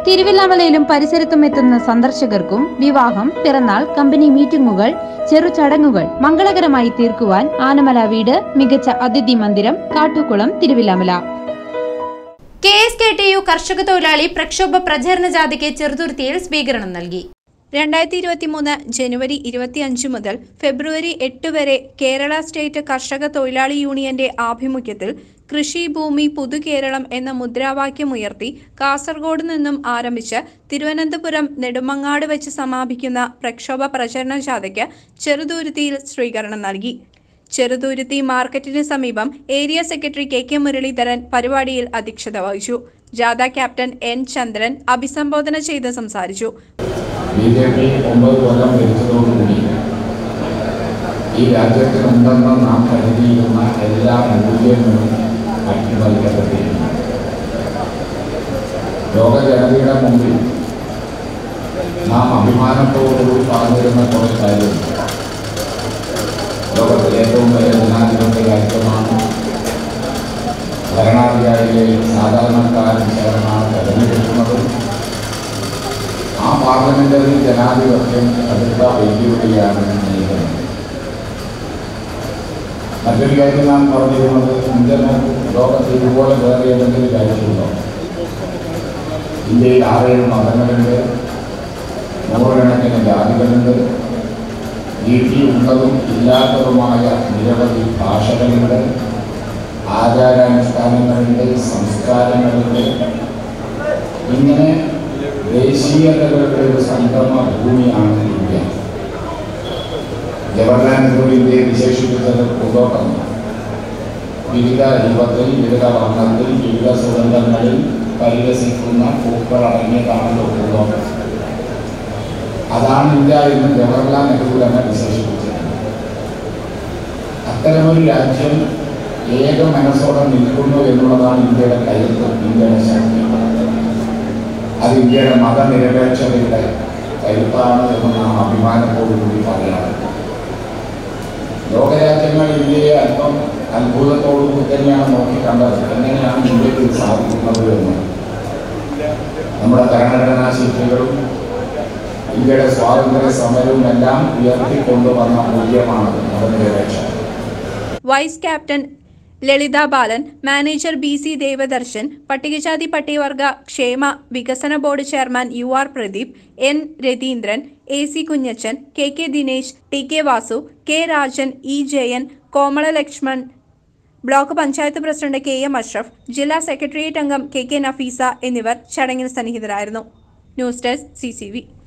തിരുവില്ലാമലയിലും പരിസരത്തും എത്തുന്ന സന്ദർശകർക്കും വിവാഹം പിറന്നാൾ കമ്പനി മീറ്റിംഗുകൾ ചെറു ചടങ്ങുകൾ മംഗളകരമായി തീർക്കുവാൻ ആനമല വീട് മികച്ച അതിഥി മന്ദിരം Kattukulam Thiruvilwamala K S K T U കർഷക തൊഴിലാളി പ്രക്ഷോഭ പ്രചരണ ജാഥയ്ക്ക് ചെറുതുരുത്തിയിൽ സ്വീകരണം നൽകി രണ്ടായിരത്തി ഇരുപത്തി മൂന്ന് ജനുവരി ഇരുപത്തിയഞ്ച് മുതൽ ഫെബ്രുവരി എട്ട് വരെ കേരള സ്റ്റേറ്റ് കർഷക തൊഴിലാളി യൂണിയന്റെ ആഭിമുഖ്യത്തിൽ കൃഷി ഭൂമി പുതുകേരളം എന്ന മുദ്രാവാക്യമുയർത്തി കാസർഗോഡ് നിന്നും ആരംഭിച്ച് തിരുവനന്തപുരം നെടുമങ്ങാട് വെച്ച് സമാപിക്കുന്ന പ്രക്ഷോഭ പ്രചരണ ജാഥയ്ക്ക് ചെറുതുരുത്തിയിൽ സ്വീകരണം നൽകി ചെറുതുരുത്തി മാർക്കറ്റിന് സമീപം area secretary K K Muraleedharan പരിപാടിയിൽ അധ്യക്ഷത വഹിച്ചു ജാഥ ക്യാപ്റ്റൻ എൻ ചന്ദ്രൻ അഭിസംബോധന ചെയ്ത് സംസാരിച്ചു ബി ജെ പി ഒമ്പത് കൊല്ലം ഭരിച്ചതോടുകൂടി ഈ രാജ്യത്തിനുണ്ടെന്ന് നാം കരുതിയിരുന്ന എല്ലാ മൂല്യങ്ങളും അട്ടിമറിക്കപ്പെട്ടിരിക്കുന്നു ലോക ജനതയുടെ മുമ്പിൽ നാം അഭിമാനത്തോടുകൂടി പറഞ്ഞിരുന്ന കുറേ കാര്യം ലോകത്തിലെ ഏറ്റവും വലിയ ജനാധിപത്യ രാജ്യമാണ് ഭരണാധികാരികളെ സാധാരണക്കാരൻ ചേർന്നാണ് തെരഞ്ഞെടുക്കുന്നത് ആ പാർലമെന്ററി ജനാധിപത്യം കടുത്ത വെല്ലുവിളിയാണ് നേരിടുന്നത് മറ്റൊരു കാര്യം നാം പറഞ്ഞിരുന്നത് ഇന്ത്യന് ലോകത്ത് ഇതുപോലെ വേറെ ഏതെങ്കിലും രാജ്യമുണ്ടോ ഇന്ത്യയിൽ ആറേഴ് മതങ്ങളുണ്ട് നൂറുകണക്കിന് ജാതികളുണ്ട് വീട്ടിൽ ഉള്ളതും ഇല്ലാത്തതുമായ നിരവധി ഭാഷകളുണ്ട് ആചാരാനുഷ്ഠാനങ്ങളുണ്ട് സംസ്കാരങ്ങളുണ്ട് ഇങ്ങനെ ദേശീയതകളുടെ ഒരു സംഗമ ഭൂമിയാണ് ഇന്ത്യ ജവഹർലാൽ നെഹ്റു ഇന്ത്യയെ വിശേഷിപ്പിച്ചത് പൂന്തോട്ടം വിവിധ രൂപത്തിൽ വിവിധ വർണ്ണത്തിൽ വിവിധ സുഗന്ധങ്ങളിൽ പരിരസിക്കുന്ന പൂക്കൾ അടങ്ങിയതാണല്ലോ പൂന്തോട്ടം അതാണ് ഇന്ത്യ എന്ന് ജവഹർലാൽ നെഹ്റു തന്നെ വിശേഷിപ്പിച്ചത് അത്തരമൊരു രാജ്യം ഏക മനസ്സോടെ നിൽക്കുന്നു എന്നുള്ളതാണ് ഇന്ത്യയുടെ കരുത്ത് ഇന്ത്യയുടെ ശക്തി അത് ഇന്ത്യയുടെ മതനിരപേക്ഷതയുടെ കരുത്താണ് എന്ന് നാം അഭിമാനത്തോടുകൂടി പറയാറ് ലോകരാജ്യങ്ങൾ ഇന്ത്യയെ അല്പം അത്ഭുതത്തോടുകൂടി തന്നെയാണ് നോക്കിക്കണ്ടത് എങ്ങനെയാണ് ഇന്ത്യക്ക് ഇത് സാധിക്കുന്നത് എന്ന് നമ്മുടെ ഭരണഘടനാ ശില്പികളും ഇന്ത്യയുടെ സ്വാതന്ത്ര്യ സമരവും എല്ലാം ഉയർത്തിക്കൊണ്ടുവന്ന മൂല്യമാണ് മതനിരപേക്ഷ vice captain Lalitha Balan manager B C Devadarshan പട്ടികജാതി പട്ടികവർഗ ക്ഷേമ വികസന board chairman U R Pradeep N Ratheendran A C Kunjachan K K Dinesh T K Vasu K Rajan E Jayan Komala Lakshman block panchayat president K M Ashraf ജില്ലാ സെക്രട്ടേറിയറ്റ് അംഗം കെ കെ നഫീസ എന്നിവർ ചടങ്ങിൽ സന്നിഹിതരായിരുന്നു ന്യൂസ് ഡെസ്ക് സി